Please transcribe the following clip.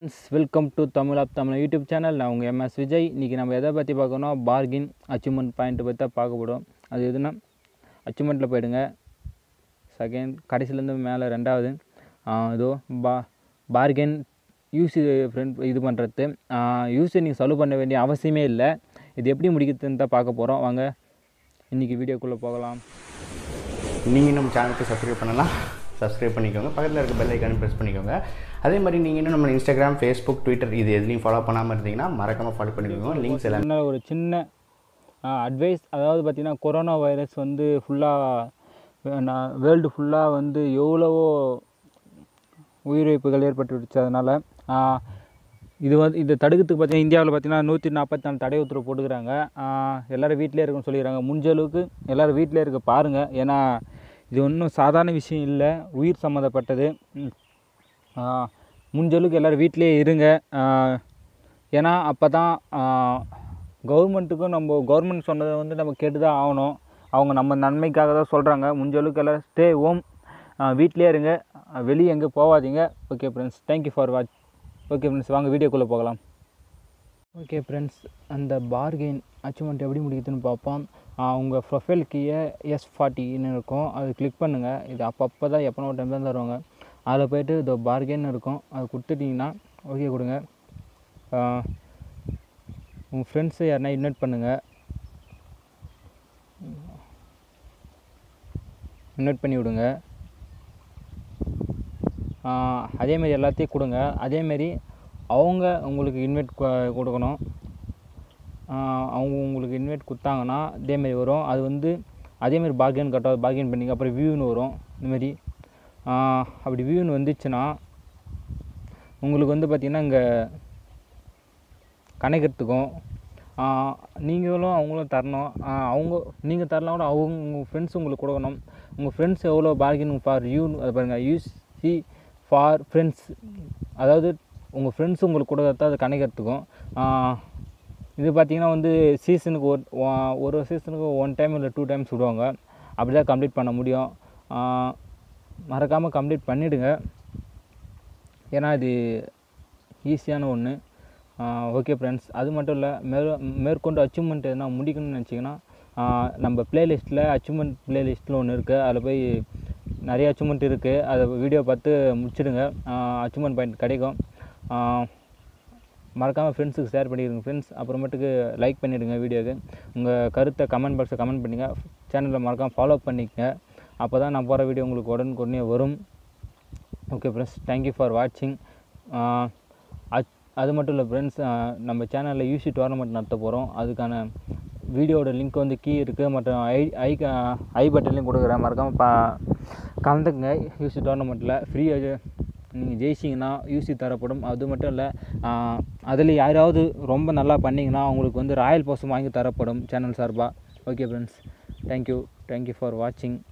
Friends welcome to Tamil of Tamil YouTube channel நான் உங்கள் MS Vijay இன்றைக்கி நம்ம எதை பற்றி பார்க்கணும் பார்கின் அச்சீவ்மெண்ட் பாயிண்ட்டை பற்றி தான் பார்க்க போகிறோம் அது எதுனா அச்சீவ்மெண்ட்டில் போயிடுங்க செகண்ட் கடைசிலேருந்து மேலே ரெண்டாவது இதோ பா பார்கென் யூஸ் ஃப்ரெண்ட் இது பண்ணுறது யூஸை நீங்கள் சால்வ் பண்ண வேண்டிய அவசியமே இல்லை இது எப்படி முடிக்கிறதுன்னு தான் பார்க்க போகிறோம் வாங்க இன்றைக்கி வீடியோக்குள்ளே போகலாம் நீங்கள் நம்ம சேனலுக்கு சப்ஸ்கிரைப் பண்ணலாம் சப்ஸ்கிரைப் பண்ணிக்கோங்க பக்கத்தில் இருக்க பெல் ஐக்கானு ப்ரெஸ் பண்ணிக்கோங்க அதே மாதிரி நீங்கள் இன்னும் நம்ம இன்ஸ்டாகிராம் ஃபேஸ்புக் ட்விட்டர் இது எதுலையும் ஃபாலோ பண்ணாமல் இருந்தீங்கன்னா மறக்காமல் ஃபாலோ பண்ணிக்கோங்க லிங்க்ஸ் எல்லாம் சின்ன ஒரு சின்ன அட்வைஸ் அதாவது பார்த்திங்கன்னா கொரோனா வைரஸ் வந்து ஃபுல்லாக வேர்ல்டு ஃபுல்லாக வந்து எவ்வளவோ உயிரிழப்புகள் ஏற்பட்டுடுச்சு அதனால் இது வந்து இதை தடுக்கிறதுக்கு பார்த்தீங்கன்னா இந்தியாவில் பார்த்தீங்கன்னா நூற்றி நாற்பத்தி நாலு தடை உத்தரவு போட்டுக்கிறாங்க எல்லோரும் வீட்டிலே இருக்குன்னு சொல்லிக்கிறாங்க முடிஞ்ச அளவுக்கு எல்லோரும் வீட்டிலே இருக்க பாருங்கள் ஏன்னா இது ஒன்றும் சாதாரண விஷயம் இல்லை உயிர் சம்மந்தப்பட்டது ம். ஆ, முடிஞ்ச அளவுக்கு எல்லோரும் வீட்டிலே இருங்க ஆ, ஏன்னா அப்போ தான் கவர்மெண்ட்டுக்கும் நம்ம கவர்மெண்ட் சொன்னதை வந்து நம்ம கேட்டு தான் ஆகணும் அவங்க நம்ம நன்மைக்காக தான் சொல்கிறாங்க முடிஞ்ச அளவுக்கு எல்லோரும் ஸ்டே ஹோம் வீட்டிலே இருங்க வெளியே எங்கே போகாதீங்க okay friends thank you for watch okay friends வாங்க வீடியோக்குள்ளே போகலாம் ஓகே ஃப்ரெண்ட்ஸ் அந்த பார்கெயின் அச்சீவ்மெண்ட் எப்படி முடிக்குதுன்னு பார்ப்போம் உங்கள் ப்ரொஃபைல் கீழே எஸ் ஃபார்ட்டின்னு இருக்கும் அது கிளிக் பண்ணுங்கள் இது அப்பப்போ தான் எப்போ ஒரு டைம் தான் தருவாங்க அதில் போயிட்டு இந்த பார்கெயின் இருக்கும் அது கொடுத்துட்டிங்கன்னா ஓகே கொடுங்க உங்கள் ஃப்ரெண்ட்ஸு யாருனா இன்வைட் பண்ணுங்கள் இன்வைட் பண்ணி விடுங்க ஆஹ் அதேமாரி எல்லாத்தையும் கொடுங்க அதேமாரி அவங்க உங்களுக்கு இன்வைட் கொடுக்கணும் ஆஹ் அவங்க உங்களுக்கு இன்வைட் கொடுத்தாங்கன்னா அதேமாரி வரும் அது வந்து அதேமாரி பார்கெயின் கட்ட பார்கெயின் பண்ணிங்க அப்புறம் வியூன்னு வரும் இந்தமாரி ஆஹ் அப்படி வியூன்னு வந்துச்சுன்னா உங்களுக்கு வந்து பார்த்திங்கன்னா இங்கே கணக்கிறதுக்கும் நீங்களும் அவங்களும் தரணும் ஆஹ் அவங்க நீங்கள் தரலாம் கூட அவங்க உங்கள் ஃப்ரெண்ட்ஸ் உங்களுக்கு கொடுக்கணும் உங்கள் ஃப்ரெண்ட்ஸ் எவ்வளோ பார்கின் ஃபார் யூ அதை பாருங்கள் யூசி ஃபார் ஃப்ரெண்ட்ஸ் அதாவது உங்கள் ஃப்ரெண்ட்ஸ் உங்களுக்கு கொடுக்கறத அது கணக்கிறதுக்கும் ஆஹ் இது பார்த்திங்கன்னா வந்து சீசனுக்கு ஒரு ஒ- ஒரு சீசனுக்கு ஒன் டைம் இல்லை டூ டைம்ஸ் விடுவாங்க அப்படி தான் கம்ப்ளீட் பண்ண முடியும் மறக்காமல் கம்ப்ளீட் பண்ணிவிடுங்க ஏன்னா இது ஈஸியான ஒன்று ஓகே ஃப்ரெண்ட்ஸ் அது மட்டும் இல்லை மேற் மேற்கொண்டு அச்சீவ்மெண்ட் எதனா முடிக்கணும்னு நினச்சிங்கன்னா நம்ம ப்ளேலிஸ்ட்டில் அச்சீவ்மெண்ட் ப்ளேலிஸ்ட்டில் ஒன்று இருக்குது அதில் போய் நிறைய அச்சீவ்மெண்ட் இருக்குது அதை வீடியோ பார்த்து முடிச்சிடுங்க அச்சீவ்மெண்ட் பாயிண்ட் கிடைக்கும் மறக்காமல் ஃப்ரெண்ட்ஸுக்கு ஷேர் பண்ணிடுங்க ஃப்ரெண்ட்ஸ் அப்புறமேட்டுக்கு லைக் பண்ணிவிடுங்க வீடியோக்கு உங்கள் கருத்தை கமெண்ட் பாக்ஸில் கமெண்ட் பண்ணுங்க சேனலில் மறக்காமல் ஃபாலோ பண்ணிக்கங்க அப்போ தான் நான் போகிற வீடியோ உங்களுக்கு உடனுக்குடனே வரும் ஓகே ஃப்ரெண்ட்ஸ் தேங்க்யூ ஃபார் வாட்சிங் அது மட்டும் இல்லை ஃப்ரெண்ட்ஸ் நம்ம சேனலில் யூசி டோர்னமெண்ட் நடத்த போகிறோம் அதுக்கான வீடியோட லிங்க் வந்து கீ இருக்குது மற்றும் ஐ ஐ ஐ பட்டன்லையும் கொடுக்குறேன் மறக்காமல் பா கலந்துக்குங்க யூசி டோர்னமெண்ட்டில் ஃப்ரீ நீங்கள் ஜெயிச்சிங்கன்னா யூசி தரப்படும் அது மட்டும் இல்லை அதில் யாராவது ரொம்ப நல்லா பண்ணிங்கன்னா அவங்களுக்கு வந்து ராயல் போஸ்டும் வாங்கி தரப்படும் சேனல் சார்பாக okay friends thank you thank you for வாட்சிங்